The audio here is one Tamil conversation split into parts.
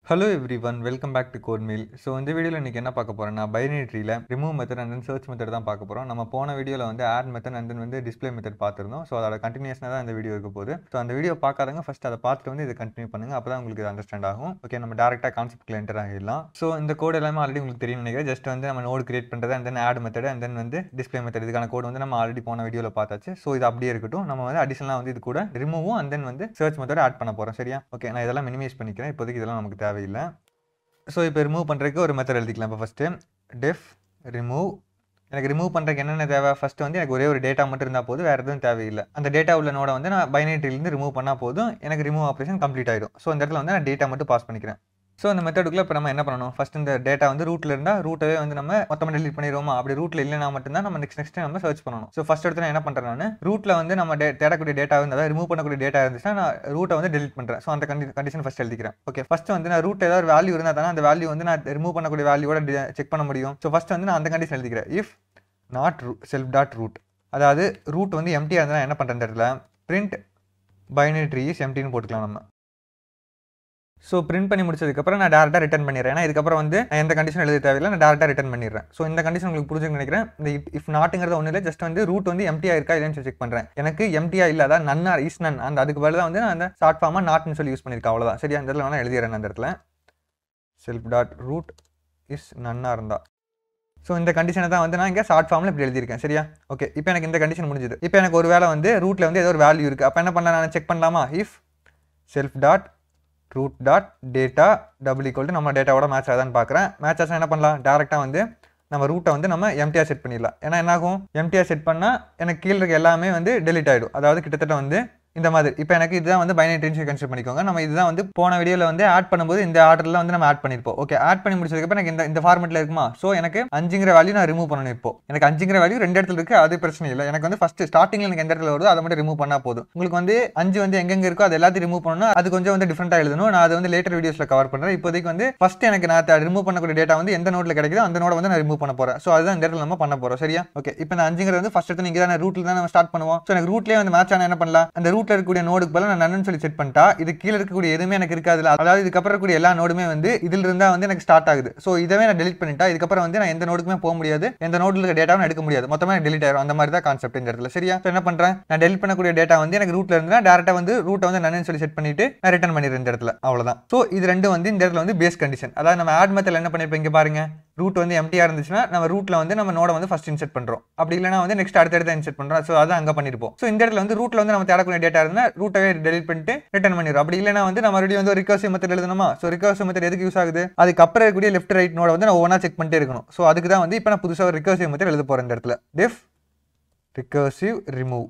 hello every one welcome back to code meal so இந்த வீடியோவில் இன்றைக்கி என்ன பார்க்க போகிறோம்னா பைனரி ட்ரீல remove method and then search method தான் பார்க்க போகிறோம் நம்ம போன வீடியோவில் வந்து ஆட் மெத்தட் அண்ட் தென் வந்து டிஸ்ப்ளே மெத்தட் பார்த்துருந்தோம் ஸோ அதோட கண்டினியூஷனாக தான் இந்த வீடியோ இருக்க போகுது ஸோ அந்த வீடியோ பார்க்காதவங்க ஃபஸ்ட் அதை பார்த்துட்டு வந்து இதை கண்டினியூ பண்ணுங்க அப்போ தான் உங்களுக்கு இது அண்டர்ஸ்டாண்ட் ஆகும் ஓகே நம்ம டேரெக்டாக கான்செப்ட்ல என்டர் ஆகிடலாம் ஸோ இந்த கோட் எல்லாமே ஆல்ரெடி உங்களுக்கு தெரியும் நினைக்கிறேன் ஜஸ்ட் வந்து நம்ம நோட் கிரியேட் பண்ணுறது and then add method and then வந்து டிஸ்ப்ளே மெத்தட் இதுக்கான கோட் வந்து நம்ம ஆல்ரெடி போன வீடியோவில் பார்த்தாச்சு ஸோ இது அப்படியே இருக்கட்டும் நம்ம வந்து அடிஷனலாக வந்து இது கூட ரிமூவும் அண்ட் தென் வந்து சர்ச் மெத்தட் ஆட் பண்ண போகிறோம் சரியா ஓகே நான் இதெல்லாம் மினிமைஸ் பண்ணிக்கிறேன் இப்போதைக்கு இதெல்லாம் நமக்கு தேவையில்லை ஸோ இப்போ ரிமூவ் பண்ணுறதுக்கு ஒரு மெத்தட் எழுதிக்கலாம் இப்போ ஃபஸ்ட்டு டெஃப் ரிமூவ் எனக்கு ரிமூவ் பண்ணுறதுக்கு என்னென்ன தேவை ஃபஸ்ட்டு வந்து எனக்கு ஒரே ஒரு டேட்டா மட்டும் இருந்தால் போதும் வேறு எதுவும் தேவையில்லை அந்த டேட்டா உள்ள நோட வந்து நான் பைனரிட்டிலேருந்து ரிமூவ் பண்ணால் போதும் எனக்கு ரிமூவ் ஆப்ரேஷன் கம்ப்ளீட் ஆகிடும் ஸோ இந்த இடத்துல வந்து நான் டேட்டா மட்டும் பாஸ் பண்ணிக்கிறேன் ஸோ அந்த மெத்தடுக்குள்ள இப்போ நம்ம என்ன பண்ணணும் ஃபஸ்ட் இந்த டேட்டா வந்து ரூட்டில் இருந்தால் ரூட்டவே வந்து நம்ம மொத்தமாக டெலிட் பண்ணிடுவோமா அப்படி ரூட்டில் இல்லைனா மட்டும்தான் நம்ம நெக்ஸ்ட் நெக்ஸ்ட் நம்ம சர்ச் பண்ணணும் ஸோ ஃபஸ்ட் எடுத்து நான் என்ன பண்ணுறேன் நான் ரூட்டில் வந்து நம்ம டே தேடக்கூடிய டேட்டா வந்து அதாவது ரிமூவ் பண்ணக்கூடிய டேட்டா இருந்துச்சுன்னா நான் ரூட்டை வந்து டெலிட் பண்ணுறேன் ஸோ அந்த கண்டி கண்டிஷன் ஃபஸ்ட் எழுதிக்கிறேன் ஓகே ஃபஸ்ட் வந்து நான் ரூட் ஏதாவது வேல்யூ இருந்தால் தானே அந்த வேல்யூ வந்து நான் ரிமூவ் பண்ணக்கூடிய வேல்யூவோட செக் பண்ண முடியும் ஸோ ஃபஸ்ட் வந்து நான் அந்த கண்டிஷன் எழுதிக்கிறேன் இஃப் நாட் ரூ செல்ஃப் டாட் ரூட் அதாவது ரூட் வந்து எம்டியாக இருந்தால் என்ன பண்ணுறேன் இந்த இடத்துல பிரிண்ட் பைனரி ட்ரீ இஸ் எம்டின்னு போட்டுக்கலாம் நம்ம ஸோ பிரிண்ட் பண்ணி முடிச்சதுக்கப்புறம் நான் டேரெக்டாக ரிட்டன் பண்ணிடுறேன் ஏன்னா இதுக்கப்புறம் வந்து நான் எந்த கண்டிஷன் எழுத தேவையில்லை நான் டேரெக்டாக ரிட்டன் பண்ணிடுறேன் ஸோ இந்த கண்டிஷன் உங்களுக்கு புரிஞ்சுன்னு நினைக்கிறேன் இந்த இஃப் நாட்டுங்கிறது ஒன்றும் இல்லை ஜஸ்ட் வந்து ரூட் வந்து எம்டியாக இருக்கா இல்லைன்னு சொல்லி செக் பண்ணுறேன் எனக்கு எம்டியாக இல்லை அதான் நன்னா இஸ் நன் அந்த அதுக்கு பதிலாக தான் வந்து நான் அந்த ஷார்ட் ஃபார்மாக நாட்னு சொல்லி யூஸ் பண்ணியிருக்கேன் அவ்வளோதான் சரி அந்த இடத்துல வேணால் எழுதிடுறேன் அந்த இடத்துல செல்ஃப் டாட் ரூட் இஸ் நன்னாக இருந்தா ஸோ இந்த கண்டிஷனை தான் வந்து நான் இங்கே ஷார்ட் ஃபார்மில் இப்படி எழுதியிருக்கேன் சரியா ஓகே இப்போ எனக்கு இந்த கண்டிஷன் முடிஞ்சுது இப்போ எனக்கு ஒரு வேளை வந்து ரூட்டில் வந்து ஏதோ ஒரு வேல்யூ இருக்குது அப்போ என்ன பண்ணலாம் நான் செக் பண்ணலாமா if self dot root dot data double equal to நம்ம டேட்டாவோட மேட்ச் ஆகுதான்னு பார்க்குறேன் மேட்ச் ஆச்சுன்னா என்ன பண்ணலாம் டேரெக்டாக வந்து நம்ம ரூட்டை வந்து நம்ம எம்டிஆர் செட் பண்ணிடலாம் ஏன்னா என்னாகும் எம்டிஆர் செட் பண்ணால் எனக்கு கீழே இருக்க எல்லாமே வந்து டெலிட் ஆகிடும் அதாவது கிட்டத்தட்ட வந்து இந்த மாதிரி இப்போ எனக்கு இதுதான் வந்து பைனரி ட்ரீன்னு கன்சிடர் பண்ணிக்கோங்க நம்ம இதுதான் வந்து போன வீடியோவில் வந்து ஆட் பண்ணும்போது இந்த ஆர்டரில் வந்து நம்ம ஆட் பண்ணியிருப்போம் ஓகே ஆட் பண்ணி முடிச்சதுக்கப்புறம் எனக்கு இந்த இந்த ஃபார்மெட்டில் இருக்குமா ஸோ எனக்கு அஞ்சுங்கிற வேல்யூ நான் ரிமூவ் பண்ணணும் இப்போ எனக்கு அஞ்சுங்கிற வேல்யூ ரெண்டு இடத்துல இருக்குது அது பிரச்சனை இல்லை எனக்கு வந்து ஃபஸ்ட்டு ஸ்டார்டிங்கில் எனக்கு எந்த இடத்துல வருதோ அதை மட்டும் ரிமூவ் பண்ணால் போதும் உங்களுக்கு வந்து அஞ்சு வந்து எங்கெங்க இருக்கோ அது எல்லாத்தையும் ரிமூவ் பண்ணணும் அது கொஞ்சம் வந்து டிஃப்ரெண்ட்டாக எழுதணும் நான் அது வந்து லேட்டர் வீடியோஸில் கவர் பண்ணுறேன் இப்போதைக்கு வந்து ஃபஸ்ட் எனக்கு நான் ரிமூவ் பண்ணக்கூடிய டேட்டா வந்து எந்த நோட்டில் கிடைக்குதோ அந்த நோட வந்து நான் ரிமூவ் பண்ண போகிறேன் ஸோ அதுதான் இந்த இடத்துல நம்ம பண்ண போகிறோம் சரியா ஓகே இப்போ இந்த அஞ்சுங்கிறது வந்து ஃபஸ்ட் எடுத்து நீங்கள் தான் ரூட்டில் தான் நம்ம ஸ்டார்ட் பண்ணுவோம் ஸோ எனக்கு ரூட்லேயே வந்து மேட்ச் ஆனால் என்ன பண்ணலாம் அந்த ரூட்டில் இருக்கக்கூடிய நோடுக்கு பதிலாக நான் நன்னு சொல்லி செட் பண்ணிட்டா இது கீழே இருக்கக்கூடிய எதுவுமே எனக்கு இருக்காதுல அதாவது இதுக்கப்புறம் இருக்கக்கூடிய எல்லா நோடுமே வந்து இதில் இருந்தால் வந்து எனக்கு ஸ்டார்ட் ஆகுது ஸோ இதவே நான் டெலிட் பண்ணிட்டா இதுக்கப்புறம் வந்து நான் எந்த நோடுக்குமே போக முடியாது எந்த நோட்டில் இருக்க டேட்டாவும் எடுக்க முடியாது மொத்தமாக டெலிட் ஆயிரும் அந்த மாதிரி தான் கான்செப்ட் இந்த இடத்துல சரியா ஸோ என்ன பண்ணுறேன் நான் டெலிட் பண்ணக்கூடிய டேட்டா வந்து எனக்கு ரூட்ல இருந்தா டேரெக்டாக வந்து ரூட்டை வந்து நன்னு சொல்லி செட் பண்ணிட்டு நான் ரிட்டர்ன் பண்ணிடுறேன் இந்த இடத்துல அவ்வளோதான் ஸோ இது ரெண்டும் வந்து இந்த இடத்துல வந்து பேஸ் கண்டிஷன் அதாவது நம்ம ஆட் மெத்தட் என்ன பண்ணிருப்போம் இங்கே பாருங்க ரூட் வந்து எம்டியாக இருந்துச்சுன்னா நம்ம ரூட்டில் வந்து நம்ம நோட வந்து ஃபஸ்ட் இன்செட் பண்ணுறோம் அப்படி இல்லைனா வந்து நெக்ஸ்ட் அடுத்தடுத்து இன்செட் பண்ணுறோம் ஸோ அதை அங்கே பண்ணிருப்போம் ஸோ இந்த இடத்துல வந்து ரூட்டில் வந்து நம்ம தேடக்கூடிய டேட்டா இருந்தால் ரூட்டவே டெலிட் பண்ணிட்டு ரிட்டர்ன் பண்ணிடுறோம் அப்படி இல்லைனா வந்து நம்ம மறுபடியும் வந்து ஒரு ரிகர்சிவ் மெத்தட் எழுதணுமா ஸோ ரிகர்சிவ் மெத்தட் எதுக்கு யூஸ் ஆகுது அதுக்கப்புறம் இருக்கக்கூடிய லெஃப்ட் ரைட் நோட வந்து நான் ஒவ்வொன்றா செக் பண்ணிட்டே இருக்கணும் ஸோ அதுக்கு தான் வந்து இப்போ நான் புதுசாக ஒரு ரிகர்சிவ் மெத்தட் எழுத போகிறேன் இந்த இடத்துல டெஃப் ரிகர்சிவ் ரிமூவ்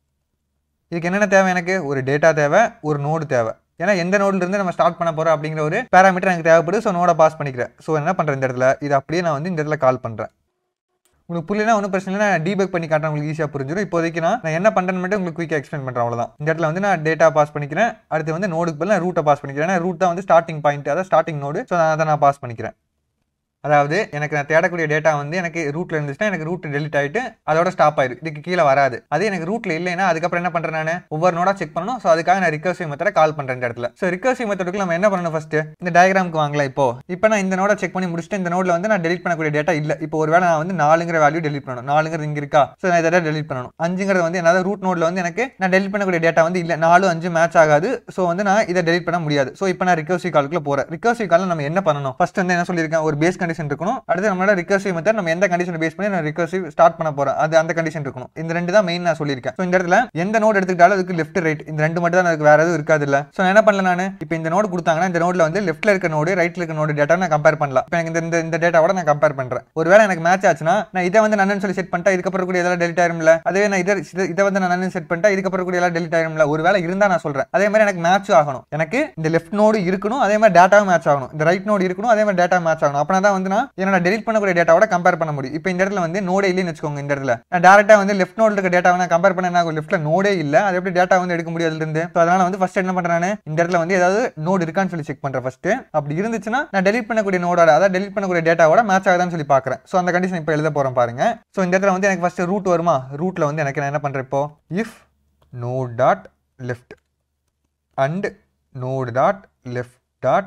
இதுக்கு என்னென்ன தேவை எனக்கு ஒரு டேட்டா தேவை ஒரு நோடு தேவை ஏன்னா எந்த நோட்ல இருந்து நம்ம ஸ்டார்ட் பண்ண போறோம் அப்படிங்கிற ஒரு பேராமீட்டர் எனக்கு தேவைப்படுது ஸோ நோட பாஸ் பண்ணிக்கிறேன் ஸோ என்ன பண்ணுறேன் இந்த இடத்துல இது அப்படியே நான் வந்து இந்த இடத்துல கால் பண்ணுறேன் உங்களுக்கு புரியலனா ஒன்றும் பிரச்சனை இல்லை நான் டீபேக் பண்ணி காட்டுறேன் உங்களுக்கு ஈஸியாக புரிஞ்சிடும் இப்போதைக்கு நான் நான் என்ன பண்ணுறேன்னு மட்டும் உங்களுக்கு குயிக்காக எக்ஸ்பிளைன் பண்ணுறேன் அவ்வளோதான் இந்த இடத்துல வந்து நான் டேட்டா பாஸ் பண்ணிக்கிறேன் அடுத்து வந்து நோடுக்கு பதில் நான் ரூட்டை பாஸ் பண்ணிக்கிறேன் ஏன்னா ரூட் தான் வந்து ஸ்டார்டிங் பாயிண்ட் அதாவது ஸ்டார்டிங் நோடு ஸோ அதை நான் பாஸ் பண்ணிக்கிறேன் அதாவது எனக்கு நான் தேடக்கூடிய டேட்டா வந்து எனக்கு ரூட்ல இருந்துச்சுன்னா எனக்கு ரூட் டெலிட் ஆகிட்டு அதோட ஸ்டாப் ஆயிடும் இதுக்கு கீழே வராது அதே எனக்கு ரூட்ல இல்லைன்னா அதுக்கப்புறம் என்ன பண்றேன் நான் ஒவ்வொரு நோடா செக் பண்ணணும் ஸோ அதுக்காக நான் ரிகர்சிவ் மெத்தட கால் பண்றேன் இந்த இடத்துல ஸோ ரிகர்சிவ் மெத்தடுக்கு நம்ம என்ன பண்ணணும் ஃபர்ஸ்ட் இந்த டயக்ராமுக்கு வாங்கலாம் இப்போ இப்போ நான் இந்த நோட செக் பண்ணி முடிச்சுட்டு இந்த நோட்ல வந்து நான் டெலிட் பண்ணக்கூடிய டேட்டா இல்லை இப்போ ஒருவேளை நான் வந்து நாலுங்கிற வேல்யூ டெலிட் பண்ணணும் நாலுங்கிறது இங்க இருக்கா ஸோ நான் இதை டெலிட் பண்ணணும் அஞ்சுங்கிறது வந்து என்னது ரூட் நோட்ல வந்து எனக்கு நான் டெலிட் பண்ணக்கூடிய டேட்டா வந்து இல்லை நாலு அஞ்சு மேட்ச் ஆகாது ஸோ வந்து நான் இதை டெலிட் பண்ண முடியாது ஸோ இப்போ நான் ரிகர்சிவ் காலுக்குள்ள போறேன் ரிகர்சிவ் காலில் நம்ம என்ன பண்ணணும் ஃபர்ஸ்ட் வந்து என்ன சொல்லியிருக்கேன் ஒரு பேஸ் கண்டிஷன் இருக்கணும் அடுத்து நம்மளோட ரிகர்சிவ் மெத்தட் நம்ம எந்த கண்டிஷன் பேஸ் பண்ணி நான் ரிகர்சிவ் ஸ்டார்ட் பண்ண போறேன் அது அந்த கண்டிஷன் இருக்கணும் இந்த ரெண்டு தான் மெயின் நான் சொல்லியிருக்கேன் ஸோ இந்த இடத்துல எந்த நோட் எடுத்துக்கிட்டாலும் அதுக்கு லெஃப்ட் ரைட் இந்த ரெண்டு மட்டும் தான் அதுக்கு வேற எதுவும் இருக்காது இல்ல ஸோ என்ன பண்ணல நான் இப்போ இந்த நோடு கொடுத்தாங்கன்னா இந்த நோட்ல வந்து லெஃப்ட்ல இருக்க நோடு ரைட்ல இருக்க நோடு டேட்டா நான் கம்பேர் பண்ணலாம் இப்போ எனக்கு இந்த இந்த டேட்டாவோட நான் கம்பேர் பண்றேன் ஒருவேளை எனக்கு மேட்ச் ஆச்சுன்னா நான் இதை வந்து நன்னு சொல்லி செட் பண்ணிட்டா இதுக்கப்புறம் கூட எல்லாம் டெலிட் ஆயிரும்ல அதே நான் இதை இதை வந்து நான் நன்னு செட் பண்ணிட்டா இதுக்கப்புறம் கூட எல்லாம் டெலிட் ஆயிரும்ல ஒருவேளை இருந்தா நான் சொல்றேன் அதே மாதிரி எனக்கு மேட்ச் ஆகணும் எனக்கு இந்த லெஃப்ட் நோடு இருக்கணும் அதே மாதிரி டேட்டாவும் மேட்ச் ஆகணும் இந்த ரைட் நோடு இருக்கணும் அதே மாதிரி டேட்டா மேட்ச் ஆகணும் அப்பனா தான் வந்து நான் என்னோட டெலிட் பண்ணக்கூடிய டேட்டாவோட கம்பேர் பண்ண முடியும் இப்போ இந்த இடத்துல வந்து நோடே இல்லைன்னு வச்சுக்கோங்க இந்த இடத்துல நான் டேரக்டா வந்து லெஃப்ட் நோட்ல இருக்க டேட்டா நான் கம்பேர் பண்ண நான் லெஃப்ட்ல நோடே இல்ல அது எப்படி டேட்டா வந்து எடுக்க முடியாது அதுல இருந்து ஸோ அதனால வந்து ஃபர்ஸ்ட் என்ன பண்றேன் நான் இந்த இடத்துல வந்து ஏதாவது நோடு இருக்கான்னு சொல்லி செக் பண்றேன் ஃபர்ஸ்ட் அப்படி இருந்துச்சுன்னா நான் டெலிட் பண்ணக்கூடிய நோடோட அதாவது டெலிட் பண்ணக்கூடிய டேட்டாவோட மேட்ச் ஆகுதான்னு சொல்லி பாக்குறேன் ஸோ அந்த கண்டிஷன் இப்போ எழுத போறேன் பாருங்க ஸோ இந்த இடத்துல வந்து எனக்கு ஃபர்ஸ்ட் ரூட் வருமா ரூட்ல வந்து எனக்கு நான் என்ன பண்றேன் இப்போ if node dot left and node dot left dot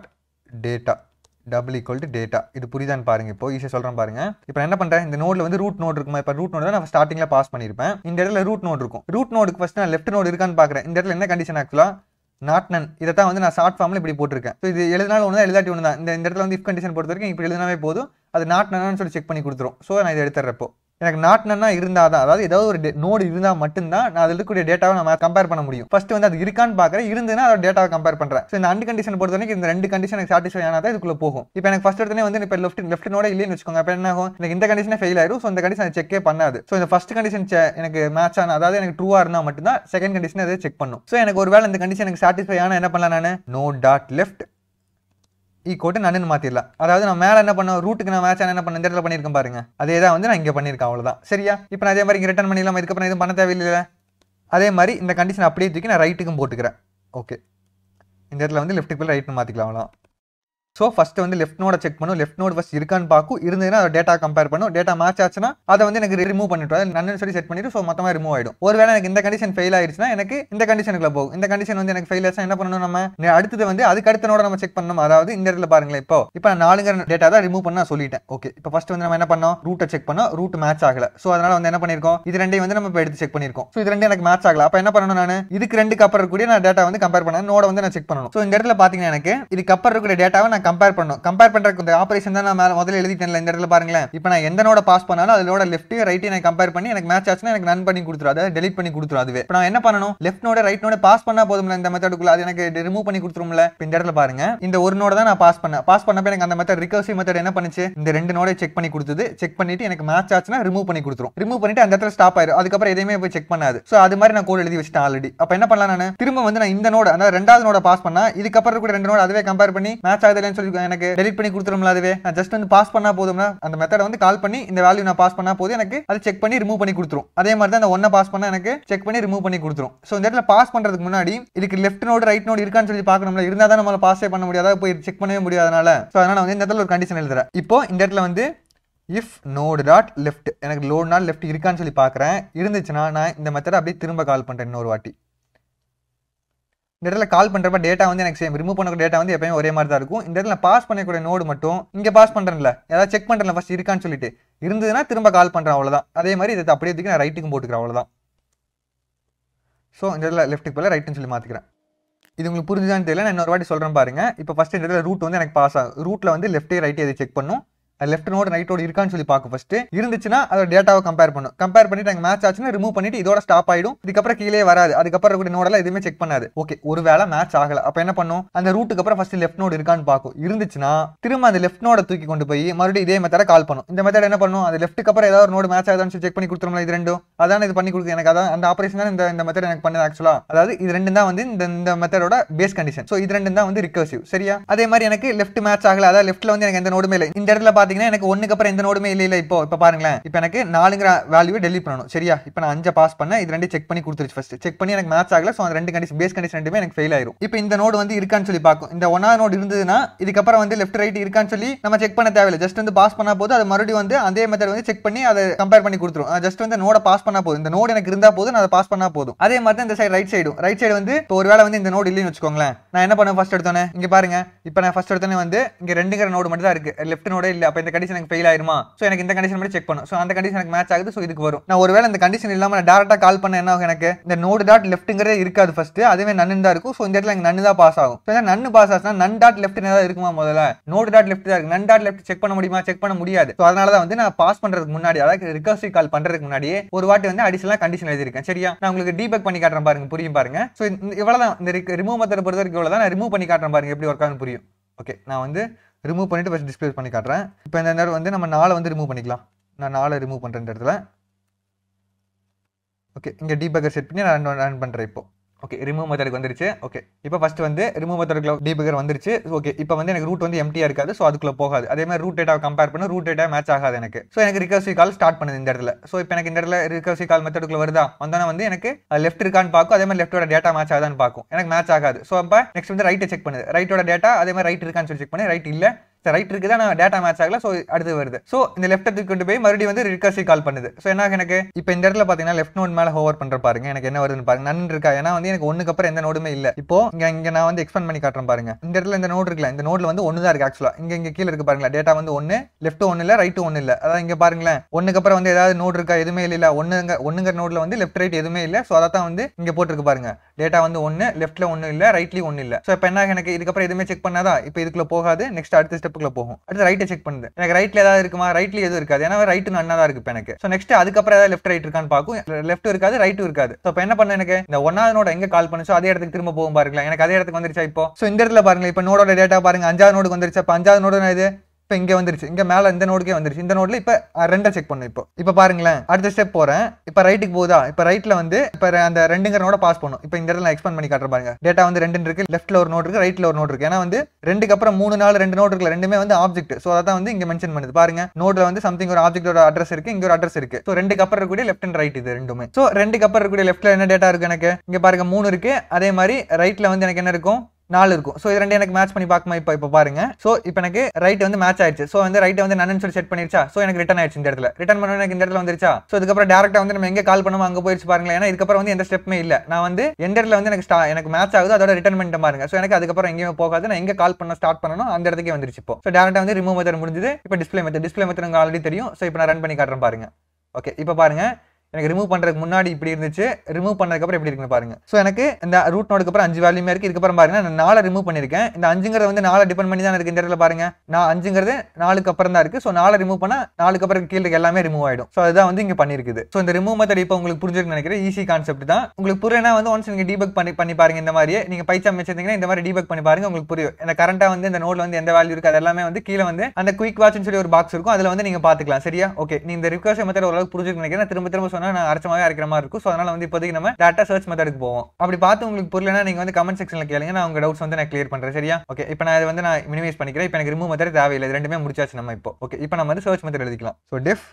data double equal to data இது புரியுதான்னு பாருங்க இப்போ ஈஸியாக சொல்கிறேன் பாருங்க இப்போ நான் என்ன பண்ணுறேன் இந்த நோடில் வந்து ரூட் நோட் இருக்குமா இப்போ ரூட் நோட் தான் நான் ஸ்டார்டிங்கில் பாஸ் பண்ணியிருப்பேன் இந்த இடத்துல ரூட் நோட் இருக்கும் ரூட் நோடுக்கு ஃபஸ்ட் நான் லெஃப்ட் நோடு இருக்கான்னு பார்க்குறேன் இந்த இடத்துல என்ன கண்டிஷன் ஆக்சுவலாக நாட் நன் இதை தான் வந்து நான் ஷார்ட் ஃபார்மில் இப்படி போட்டிருக்கேன் ஸோ இது எழுதினாலும் ஒன்று தான் எழுதாட்டி ஒன்று தான் இந்த இந்த இடத்துல வந்து இஃப் கண்டிஷன் பொறுத்த வரைக்கும் இப்படி எழுதினாவே போதும் அது நாட் நன்னு சொல்லி செக் பண்ணி கொடுத்துரும் ஸோ நான் இதை எடுத்துறப்போ எனக்கு நாட் நன்னா இருந்தால் தான் அதாவது ஏதாவது ஒரு நோடு இருந்தால் மட்டும்தான் நான் அதில் இருக்கக்கூடிய டேட்டாவை நம்ம கம்பேர் பண்ண முடியும் ஃபர்ஸ்ட் வந்து அது இருக்கான்னு பார்க்குறேன் இருந்துன்னா அதோட டேட்டாவை கம்பேர் பண்ணுறேன் ஸோ இந்த அண்ட் கண்டிஷன் பொறுத்த வரைக்கும் இந்த ரெண்டு கண்டிஷன் எனக்கு சாட்டிஸ்ஃபை ஆனால் தான் இதுக்குள்ள போகும் இப்போ எனக்கு ஃபர்ஸ்ட் எடுத்தனே வந்து இப்போ லெஃப்ட் லெஃப்ட் நோட இல்லைன்னு வச்சுக்கோங்க அப்போ என்ன ஆகும் எனக்கு இந்த கண்டிஷனே ஃபெயில் ஆயிரும் ஸோ இந்த கண்டிஷன் செக்கே பண்ணாது ஸோ இந்த ஃபர்ஸ்ட் கண்டிஷன் எனக்கு மேட்ச் ஆன அதாவது எனக்கு ட்ரூவாக இருந்தால் மட்டும்தான் செகண்ட் கண்டிஷன் அதை செக் பண்ணும் ஸோ எனக்கு ஒருவேளை இந்த கண்டிஷன் எனக்கு சாட்டிஸ்ஃபை ஆனால் என்ன பண்ணலாம் நான் node dot left equal to நன்னு மாற்றிடலாம் அதாவது நான் மேலே என்ன பண்ணோம் ரூட்டுக்கு நான் மேட்ச் என்ன பண்ண இந்த இடத்துல பண்ணியிருக்கேன் பாருங்க அதே தான் வந்து நான் இங்கே பண்ணியிருக்கேன் அவ்வளோதான் சரியா இப்போ நான் அதே மாதிரி இங்கே ரிட்டர்ன் பண்ணிடலாம் இதுக்கப்புறம் எதுவும் பண்ண தேவையில்லை அதே மாதிரி இந்த கண்டிஷன் அப்படியே தூக்கி நான் ரைட்டுக்கும் போட்டுக்கிறேன் ஓகே இந்த இடத்துல வந்து லெஃப்ட்டுக்கு போய் ரைட்னு மாற்றிக்கலாம் அவ்வளோதான் ஸோ ஃபர்ஸ்ட் வந்து லெஃப்ட் நோட செக் பண்ணும் லெஃப்ட் நோட் ஃபஸ்ட் இருக்கான்னு பார்க்கும் இருந்ததுன்னா அதை டேட்டா கம்பேர் பண்ணும் டேட்டா மேட்ச் ஆச்சுன்னா அதை வந்து எனக்கு ரிமூவ் பண்ணிட்டு அது நன்னு சொல்லி செட் பண்ணிட்டு ஸோ மொத்தமாக ரிமூவ் ஆயிடும் ஒருவேளை எனக்கு இந்த கண்டிஷன் ஃபெயில் ஆயிடுச்சுன்னா எனக்கு இந்த கண்டிஷனுக்குள்ள போகும் இந்த கண்டிஷன் வந்து எனக்கு ஃபெயில் ஆச்சுன்னா என்ன பண்ணணும் நம்ம நெ- அடுத்தது வந்து அதுக்கு அடுத்த நோட நம்ம செக் பண்ணணும் அதாவது இந்த இடத்துல பாருங்களேன் இப்போ இப்போ நான் நாலுங்கிற டேட்டா தான் ரிமூவ் பண்ண நான் சொல்லிட்டேன் ஓகே இப்போ ஃபர்ஸ்ட் வந்து நம்ம என்ன பண்ணோம் ரூட்டை செக் பண்ணோம் ரூட் மேட்ச் ஆகல ஸோ அதனால வந்து என்ன பண்ணிருக்கோம் இது ரெண்டையும் வந்து நம்ம இப்போ எடுத்து செக் பண்ணிருக்கோம் ஸோ இது ரெண்டும் எனக்கு மேட்ச் ஆகல அப்போ என்ன பண்ணணும் நான் இதுக்கு ரெண்டுக்கு அப்புறம் இருக்கக்கூடிய நான் டேட்டா வந்து கம்பேர் பண்ண நோட வந்து நான் செக் பண்ணணும் ஸோ இந்த இடத்துல பார்த்தீங்கன்னா எனக்கு இதுக்கு அப்புறம் இருக்கக்கூடிய டேட்டாவை நான் கம்பேர் பண்ணணும் கம்பேர் பண்றதுக்கு இந்த ஆபரேஷன் தான் நான் மேல முதல்ல எழுதிட்டேன்ல இந்த இடத்துல பாருங்களேன் இப்போ நான் எந்த நோட பாஸ் பண்ணாலும் அதோட லெஃப்ட் ரைட் நான் கம்பேர் பண்ணி எனக்கு மேட்ச் ஆச்சுன்னா எனக்கு நன் பண்ணி கொடுத்துரும் அதாவது டெலிட் பண்ணி கொடுத்துரும் அதுவே இப்போ நான் என்ன பண்ணணும் லெஃப்ட் நோட ரைட் நோட பாஸ் பண்ணா போதும்ல இந்த மெத்தடுக்குள்ள அது எனக்கு ரிமூவ் பண்ணி கொடுத்துரும்ல இப்போ இந்த இடத்துல பாருங்க இந்த ஒரு நோட தான் நான் பாஸ் பண்ணேன் பாஸ் பண்ணப்ப எனக்கு அந்த மெத்தட் ரிகர்சிவ் மெத்தட் என்ன பண்ணுச்சு இந்த ரெண்டு நோட செக் பண்ணி கொடுத்தது செக் பண்ணிட்டு எனக்கு மேட்ச் ஆச்சுன்னா ரிமூவ் பண்ணி கொடுத்துரும் ரிமூவ் பண்ணிட்டு அந்த இடத்துல ஸ்டாப் ஆயிரும் அதுக்கப்புறம் எதையுமே போய் செக் பண்ணாது ஸோ அது மாதிரி நான் கோட் எழுதி வச்சிட்டேன் ஆல்ரெடி அப்போ என்ன பண்ணலாம் நான் திரும்ப வந்து நான் இந்த நோட அதாவது ரெண்டாவது நோட பாஸ் பண்ணா இதுக்கப்புறம் இருக்கிற ரெண்டு நோட அதுவே கம்பேர் பண்ணி மேட்ச் ஆகுதுன்னு சொல்லி எனக்கு டெலிட் பண்ணி கொடுத்துரும்ல அதுவே நான் ஜஸ்ட் வந்து பாஸ் பண்ணா போதும்னா அந்த மெத்தடை வந்து கால் பண்ணி இந்த வேல்யூ நான் பாஸ் பண்ணா போதும் எனக்கு அது செக் பண்ணி ரிமூவ் பண்ணி கொடுத்துரும் அதே மாதிரி தான் அந்த ஒன்னை பாஸ் பண்ணா எனக்கு செக் பண்ணி ரிமூவ் பண்ணி கொடுத்துரும் ஸோ இந்த இடத்துல பாஸ் பண்றதுக்கு முன்னாடி இதுக்கு லெஃப்ட் நோடு ரைட் நோடு இருக்கான்னு சொல்லி பார்க்கணும்ல இருந்தா தான் நம்மளால பாஸே பண்ண முடியாத போய் செக் பண்ணவே முடியாதனால ஸோ அதனால வந்து இந்த இடத்துல ஒரு கண்டிஷன் எழுதுறேன் இப்போ இந்த இடத்துல வந்து இஃப் நோடு டாட் லெஃப்ட் எனக்கு லோடு நாட் லெஃப்ட் இருக்கான்னு சொல்லி பார்க்குறேன் இருந்துச்சுன்னா நான் இந்த மெத்தடை அப்படியே திரும்ப கால் பண்ணுறேன் இன்னொரு வாட்டி இந்த இடத்துல கால் பண்ணுறப்ப டேட்டா வந்து எனக்கு சேம் ரிமூவ் பண்ணக்கூடிய டேட்டா வந்து எப்பயுமே ஒரே மாதிரி தான் இருக்கும் இந்த இடத்துல பாஸ் பண்ணக்கூடிய நோடு மட்டும் இங்கே பாஸ் பண்ணுறேன்ல ஏதாவது செக் பண்ணுறேன்ல ஃபஸ்ட் இருக்கான்னு சொல்லிட்டு இருந்ததுன்னா திரும்ப கால் பண்ணுறேன் அவ்வளோதான் அதே மாதிரி இதை அப்படியே தூக்கி நான் ரைட்டுக்கும் போட்டுக்கிறேன் அவ்வளோதான் ஸோ இந்த இடத்துல லெஃப்ட்டுக்கு போல ரைட்டுன்னு சொல்லி மாற்றிக்கிறேன் இது உங்களுக்கு புரிஞ்சுதான்னு தெரியல நான் இன்னொரு வாட்டி சொல்கிறேன் பாருங்க இப்போ ஃபஸ்ட் இந்த இடத்துல ரூட் வந்து எனக்கு பாஸ் ஆகும் ரூட்டில் வந்து லெஃப்ட்டே ரைட்டே எது செக் பண்ணும் லெஃப்ட் நோடு ரைட்டோடு இருக்கான்னு சொல்லி பார்க்கும் ஃபர்ஸ்ட் இருந்துச்சுன்னா அதோட டேட்டாவை கம்பேர் பண்ணும் கம்பேர் பண்ணிட்டு அங்கே மேட்ச் ஆச்சுன்னா ரிமூவ் பண்ணிட்டு இதோட ஸ்டாப் ஆயிடும் இதுக்கப்புறம் கீழே வராது அதுக்கப்புறம் இருக்கக்கூடிய நோடெல்லாம் எதுவுமே செக் பண்ணாது ஓகே ஒருவேளை மேட்ச் ஆகல அப்போ என்ன பண்ணும் அந்த ரூட்டுக்கு அப்புறம் ஃபர்ஸ்ட் லெஃப்ட் நோடு இருக்கான்னு பார்க்கும் இருந்துச்சுன்னா திரும்ப அந்த லெஃப்ட் நோட தூக்கி கொண்டு போய் மறுபடியும் இதே மெத்தட கால் பண்ணும் இந்த மெத்தட் என்ன பண்ணும் அந்த லெஃப்ட்டுக்கு அப்புறம் ஏதாவது ஒரு நோடு மேட்ச் ஆகுதான்னு சொல்லி செக் பண்ணி கொடுத்துரும்ல இது ரெண்டும் அதான் இது பண்ணி கொடுக்கு எனக்கு அதான் அந்த ஆபரேஷன் தான் இந்த இந்த மெத்தட் எனக்கு பண்ணுது ஆக்சுவலா அதாவது இது ரெண்டும் தான் வந்து இந்த இந்த மெத்தடோட பேஸ் கண்டிஷன் ஸோ இது ரெண்டும் தான் வந்து ரிகர்சிவ் சரியா அதே மாதிரி எனக்கு லெஃப்ட் மேட்ச் ஆகல அதாவது லெஃப்ட்ல வந்து எனக்கு எந்த நோடுமே இல்லை இந்த இடத்துல பாத்தீங்கன்னா எனக்கு ஒண்ணுக்கு அப்புறம் எந்த நோடுமே இல்லை இல்லை இப்போ இப்போ பாருங்களேன் இப்போ எனக்கு நாலுங்கிற வேல்யூவை டெலிட் பண்ணணும் சரியா இப்போ நான் அஞ்சை பாஸ் பண்ணேன் இது ரெண்டு செக் பண்ணி கொடுத்துருச்சு ஃபர்ஸ்ட் செக் பண்ணி எனக்கு மேட்ச் ஆகல ஸோ அந்த ரெண்டு கண்டிஷன் பேஸ் கண்டிஷன் ரெண்டுமே எனக்கு ஃபெயில் ஆயிரும் இப்போ இந்த நோடு வந்து இருக்கான்னு சொல்லி பார்க்கும் இந்த ஒன்னாவது நோடு இருந்ததுன்னா இதுக்கப்புறம் வந்து லெஃப்ட் ரைட் இருக்கான்னு சொல்லி நம்ம செக் பண்ண தேவையில்லை ஜஸ்ட் வந்து பாஸ் பண்ணா போது அது மறுபடியும் வந்து அதே மெத்தட் வந்து செக் பண்ணி அதை கம்பேர் பண்ணி கொடுத்துரும் ஜஸ்ட் வந்து நோட பாஸ் பண்ணா போதும் இந்த நோடு எனக்கு இருந்தா போதும் நான் அதை பாஸ் பண்ணா போதும் அதே மாதிரி தான் இந்த சைடு ரைட் சைடும் ரைட் சைடு வந்து இப்போ ஒருவேளை வந்து இந்த நோடு இல்லைன்னு வச்சுக்கோங்களேன் நான் என்ன பண்ணுவேன் ஃபர்ஸ்ட் எடுத்தோன்னே இங்க பாருங்க இப்போ நான் ஃபர்ஸ்ட் எடுத்தோன்னே வந்து இங்க ரெண்டுங்கிற நோடு மட்டும் தான் இருக்கு லெஃப்ட் நோடே இல்லை அப்போ இந்த கண்டிஷன் எனக்கு ஃபெயில் ஆயிருமா ஸோ எனக்கு இந்த கண்டிஷன் மட்டும் செக் பண்ணும் ஸோ அந்த கண்டிஷன் எனக்கு மேட்ச் ஆகுது ஸோ இதுக்கு வரும் நான் ஒருவேளை இந்த கண்டிஷன் இல்லாம நான் டேரக்டா கால் பண்ண என்ன ஆகும் எனக்கு இந்த நோடு டாட் லெஃப்ட்டுங்கிறதே இருக்காது ஃபர்ஸ்ட் அதுவே நன்னு தான் இருக்கும் ஸோ இந்த இடத்துல எனக்கு நன்னு தான் பாஸ் ஆகும் ஸோ நன்னு பாஸ் ஆச்சுன்னா நன் டாட் லெஃப்ட் ஏதாவது இருக்குமா முதல்ல நோடு டாட் லெஃப்ட் தான் இருக்கு நன் டாட் லெஃப்ட் செக் பண்ண முடியுமா செக் பண்ண முடியாது ஸோ அதனால தான் வந்து நான் பாஸ் பண்றதுக்கு முன்னாடி அதாவது ரிகர்சிவ் கால் பண்றதுக்கு முன்னாடியே ஒரு வாட்டி வந்து அடிஷனலா கண்டிஷன் எழுதிருக்கேன் சரியா நான் உங்களுக்கு டீபக் பண்ணி காட்டுறேன் பாருங்க புரியும் பாருங்க ஸோ இவ்வளவுதான் இந்த ரிமூவ் மெத்தட் பொறுத்த வரைக்கும் இவ்வளவுதான் நான் ரிமூவ் பண்ணி காட்டுறேன் பாருங்க எப்படி ஒர்க் ஆகுன்னு புரியும் ஓகே நான் வந்து ரிமூவ் பண்ணிட்டு ஃபஸ்ட் டிஸ்பிளே பண்ணி காட்டுறேன் இப்போ இந்த நேரம் வந்து நம்ம நாளை வந்து ரிமூவ் பண்ணிக்கலாம் நான் நாளை ரிமூவ் பண்ணுறேன் இந்த இடத்துல ஓகே இங்கே டீபக்கர் செட் பண்ணி நான் ரன் பண்ணுறேன் இப்போ ஓகே ரிமூவ் மெத்தடுக்கு வந்துருச்சு ஓகே இப்போ ஃபர்ஸ்ட் வந்து ரிமூவ் மெத்தடுக்குள்ள டீபக்கர் வந்துருச்சு ஓகே இப்போ வந்து எனக்கு ரூட் வந்து எம்டியா இருக்காது ஸோ அதுக்குள்ள போகாது அதே மாதிரி ரூட் டேட்டாவை கம்பேர் பண்ண ரூட் டேட்டா மேட்ச் ஆகாது எனக்கு ஸோ எனக்கு ரிகர்சிவ் கால் ஸ்டார்ட் பண்ணுது இந்த இடத்துல ஸோ இப்போ எனக்கு இந்த இடத்துல ரிகர்சிவ் கால் மெத்தடுக்குள்ள வருதா வந்தோன்னா வந்து எனக்கு லெஃப்ட் இருக்கான்னு பார்க்கும் அதே மாதிரி லெஃப்டோட டேட்டா மேட்ச் ஆகுதான்னு பார்க்கும் எனக்கு மேட்ச் ஆகாது ஸோ அப்போ நெக்ஸ்ட் வந்து ரைட்டை செக் பண்ணுது ரைட்டோட டேட்டா அதே மாதிரி ரைட் இருக்கான்னு சொல்லி செக் பண்ணி ரைட் இல்லை ரைட் இருக்குது ஆனால் டேட்டா மேட்ச் ஆகல ஸோ அடுத்து வருது ஸோ இந்த லெஃப்ட் தூக்கி கொண்டு போய் மறுபடியும் வந்து ரிகர்சிவ் கால் பண்ணுது ஸோ என்ன ஆகும் எனக்கு இப்போ இந்த இடத்துல பார்த்தீங்கன்னா லெஃப்ட் நோட் மேலே ஹோவர் பண்ணுற பாருங்க எனக்கு என்ன வருதுன்னு பாருங்க நன் இருக்கா ஏன்னா வந்து எனக்கு ஒன்றுக்கு அப்புறம் எந்த நோடுமே இல்லை இப்போ இங்க இங்க நான் வந்து எக்ஸ்பெண்ட் பண்ணி காட்டுறேன் பாருங்க இந்த இடத்துல இந்த நோட் இருக்குல்ல இந்த நோட்ல வந்து ஒன்று தான் இருக்கு ஆக்சுவலா இங்க இங்க கீழே இருக்கு பாருங்களா டேட்டா வந்து ஒன்று லெஃப்ட் ஒன்று இல்லை ரைட்டு ஒன்று இல்லை அதான் இங்க பாருங்களேன் ஒன்றுக்கு அப்புறம் வந்து ஏதாவது நோட் இருக்கா எதுவுமே இல்லை ஒன்றுங்க ஒன்றுங்கிற நோட்ல வந்து லெஃப்ட் ரைட் எதுவுமே இல்லை ஸோ அதை தான் வந்து இங்க போட்டிருக்கு பாருங்க டேட்டா வந்து ஒன்று லெஃப்ட்ல ஒன்றும் இல்லை ரைட்லயும் ஒன்றும் இல்லை ஸோ இப்போ என்ன எனக்கு இதுக்கப்புறம் எதுவுமே செக் பண்ணாதா இப்போ இதுக்குள்ள போகாது நெக்ஸ்ட் அடுத்த ஸ்டெப்புக்குள்ள போகும் அடுத்து ரைட்டை செக் பண்ணுது எனக்கு ரைட்ல ஏதாவது இருக்குமா ரைட்ல எதுவும் இருக்காது ஏன்னா ரைட்டு நன்னா தான் இருக்கு இப்போ எனக்கு ஸோ நெக்ஸ்ட் அதுக்கப்புறம் ஏதாவது லெஃப்ட் ரைட் இருக்கான்னு பார்க்கும் லெஃப்ட் இருக்காது ரைட்டும் இருக்காது ஸோ இப்போ என்ன பண்ண எனக்கு இந்த ஒன்னாவது நோட எங்க கால் பண்ணுச்சோ அதே இடத்துக்கு திரும்ப போகும் பாருங்களேன் எனக்கு அதே இடத்துக்கு வந்துருச்சா இப்போ ஸோ இந்த இடத்துல பாருங்க இப்போ நோடோட டேட்டா பாருங்க அஞ்சாவது நோடுக்கு வந்துருச்சு அப்போ அஞ்சாவது நோடு இது இப்போ இங்கே வந்துருச்சு இங்கே மேலே இந்த நோடுக்கே வந்துருச்சு இந்த நோட்ல இப்போ ரெண்டை செக் பண்ணு இப்போ இப்போ பாருங்களேன் அடுத்த ஸ்டெப் போகிறேன் இப்போ ரைட்டுக்கு போகுதா இப்போ ரைட்டில் வந்து இப்போ அந்த ரெண்டுங்கிற நோட பாஸ் பண்ணும் இப்போ இந்த இடத்துல நான் எக்ஸ்பெண்ட் பண்ணி காட்டுறேன் பாருங்க டேட்டா வந்து ரெண்டு இருக்கு லெஃப்ட்ல ஒரு நோட் இருக்கு ரைட்ல ஒரு நோட் இருக்கு ஏன்னா வந்து ரெண்டுக்கு அப்புறம் மூணு நாலு ரெண்டு நோட் இருக்குல்ல ரெண்டுமே வந்து ஆப்ஜெக்ட் ஸோ அதான் வந்து இங்க மென்ஷன் பண்ணுது பாருங்க நோட்ல வந்து சம்திங் ஒரு ஆப்ஜெக்டோட அட்ரஸ் இருக்கு இங்க ஒரு அட்ரஸ் இருக்கு ஸோ ரெண்டுக்கு அப்புறம் இருக்கக்கூடிய லெஃப்ட் அண்ட் ரைட் இது ரெண்டுமே ஸோ ரெண்டுக்கு அப்புறம் இருக்கக்கூடிய லெஃப்ட்ல என்ன டேட்டா இருக்கு எனக்கு இங்க பாருங்க மூணு இருக்கு அதே மாதிரி ரைட்ல வந்து எனக்கு என்ன இருக்கும் நாலு இருக்கும் ஸோ இது ரெண்டு எனக்கு மேட்ச் பண்ணி பார்க்குமா இப்போ இப்போ பாருங்க ஸோ இப்போ எனக்கு ரைட் வந்து மேட்ச் ஆயிடுச்சு ஸோ வந்து ரைட்டை வந்து நன்னு சொல்லி செட் பண்ணிருச்சா ஸோ எனக்கு ரிட்டன் ஆயிடுச்சு இந்த இடத்துல ரிட்டன் பண்ண எனக்கு இந்த இடத்துல வந்துருச்சா ஸோ இதுக்கப்புறம் டேரக்டா வந்து நம்ம எங்க கால் பண்ணுமோ அங்கே போயிருச்சு பாருங்களேன் ஏன்னா இதுக்கப்புறம் வந்து எந்த ஸ்டெப்புமே இல்லை நான் வந்து எந்த இடத்துல வந்து எனக்கு ஸ்டா எனக்கு மேட்ச் ஆகுது அதோட ரிட்டன் பண்ணிட்டு பாருங்க ஸோ எனக்கு அதுக்கப்புறம் எங்கேயுமே போகாது நான் எங்க கால் பண்ண ஸ்டார்ட் பண்ணணும் அந்த இடத்துக்கே வந்துருச்சு இப்போ ஸோ டேரக்டா வந்து ரிமூவ் மெத்தட் முடிஞ்சது இப்போ டிஸ்பிளே மெத்தட் டிஸ்பிளே மெத்தட் உங்களுக்கு ஆல்ரெடி தெரியும் ஸோ இப்போ நான் ரன் பண்ணி காட்டுறேன் பாருங்க ஓகே இப்போ பாருங்க எனக்கு ரிமூவ் பண்றதுக்கு முன்னாடி இப்படி இருந்துச்சு ரிமூவ் பண்ணதுக்கு அப்புறம் எப்படி இருக்குன்னு பாருங்க ஸோ எனக்கு இந்த ரூட் நோடுக்கு அப்புறம் அஞ்சு வேல்யூமே இருக்கு இதுக்கப்புறம் பாருங்க நான் நாலு ரிமூவ் பண்ணிருக்கேன் இந்த அஞ்சுங்கிறது வந்து நாலு டிபெண்ட் பண்ணி தான் இருக்கு இந்த இடத்துல பாருங்க நான் அஞ்சுங்கிறது நாலுக்கு அப்புறம் தான் இருக்கு ஸோ நாலு ரிமூவ் பண்ணா நாலுக்கு அப்புறம் கீழே இருக்க எல்லாமே ரிமூவ் ஆயிடும் ஸோ அதுதான் வந்து இங்க பண்ணிருக்குது ஸோ இந்த ரிமூவ் மெத்தட் இப்போ உங்களுக்கு புரிஞ்சிருக்குன்னு நினைக்கிறேன் ஈஸி கான்செப்ட் தான் உங்களுக்கு புரியனா வந்து ஒன்ஸ் நீங்க டீபக் பண்ணி பண்ணி பாருங்க இந்த மாதிரியே நீங்க பைச்சா வச்சிருந்தீங்கன்னா இந்த மாதிரி டீபக் பண்ணி பாருங்க உங்களுக்கு புரியும் இந்த கரண்டா வந்து இந்த நோட்ல வந்து எந்த வேல்யூ இருக்கு அது எல்லாமே வந்து கீழே வந்து அந்த குயிக் வாட்ச்னு சொல்லி ஒரு பாக்ஸ் இருக்கும் அதுல வந்து நீங்க பாத்துக்கலாம் சரியா ஓகே நீ இந்த ரிக்வஸ்ட் மெத்தட் ஓரளவுக்கு புரிஞ்சுக்க நினைக்கிறேன் நான் திரும்ப திரும்ப சொன்னா நான் அரைச்சமாவே அரைக்கிற மாதிரி இருக்கும் ஸோ அதனால வந்து இப்போதைக்கு நம்ம டேட்டா சர்ச் மெத்தடுக்கு போவோம் அப்படி பார்த்து உங்களுக்கு புரியலனா நீங்க வந்து கமெண்ட் செக்ஷன்ல கேளுங்க நான் உங்க டவுட்ஸ் வந்து நான் கிளியர் பண்றேன் சரியா ஓகே இப்போ நான் இதை வந்து நான் மினிமைஸ் பண்ணிக்கிறேன் இப்போ எனக்கு ரிமூவ் மெத்தட் தேவையில்லை இது ரெண்டுமே முடிச்சாச்சு நம்ம இப்போ ஓகே இப்போ நம்ம வந்து சர்ச் மெத்தட் எழுதிக்கலாம் ஸோ டிஃப்